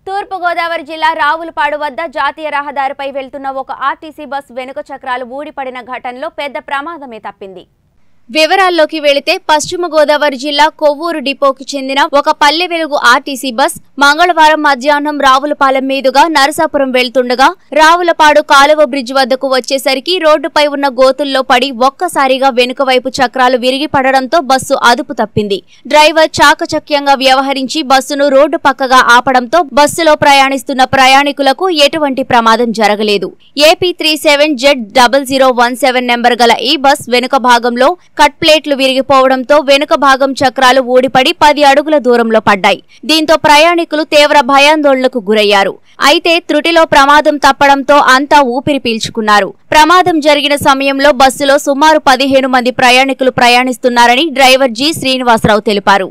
తూర్పుగోదావరి జిల్లా రావులపాడు వద్ద జాతీయ రహదారిపై వెళ్తున్న ఒక ఆర్టీసీ బస్ వెనుక చక్రాలు ఊడిపడిన ఘటనలో పెద్ద ప్రమాదమే తప్పింది వివరాల్లోకి వెళితే పశ్చిమ గోదావరి జిల్లా కొవ్వూరు డిపోకి చెందిన ఒక పల్లె వెలుగు ఆర్టీసీ బస్ మంగళవారం మధ్యాహ్నం రావులపాలెం మీదుగా నరసాపురం వెళ్తుండగా రావులపాడు కాలువ బ్రిడ్జ్ వద్దకు వచ్చేసరికి రోడ్డుపై ఉన్న గోతుల్లో పడి ఒక్కసారిగా వెనుక వైపు చక్రాలు విరిగి పడడంతో బస్సు అదుపు తప్పింది డ్రైవర్ చాకచక్యంగా వ్యవహరించి బస్సును రోడ్డు పక్కగా ఆపడంతో బస్సులో ప్రయాణిస్తున్న ప్రయాణికులకు ఎటువంటి ప్రమాదం జరగలేదు AP three seven Z double zero one seven number గల ఈ బస్ వెనుక భాగంలో కట్ ప్లేట్లు విరిగిపోవడంతో వెనుక భాగం చక్రాలు ఊడిపడి పది అడుగుల దూరంలో పడ్డాయి దీంతో ప్రయాణికులు తీవ్ర భయాందోళనకు గురయ్యారు అయితే త్రుటిలో ప్రమాదం తప్పడంతో అంతా ఊపిరి పీల్చుకున్నారు ప్రమాదం జరిగిన సమయంలో బస్సులో సుమారు పదిహేను మంది ప్రయాణికులు ప్రయాణిస్తున్నారని డ్రైవర్ జి శ్రీనివాసరావు తెలిపారు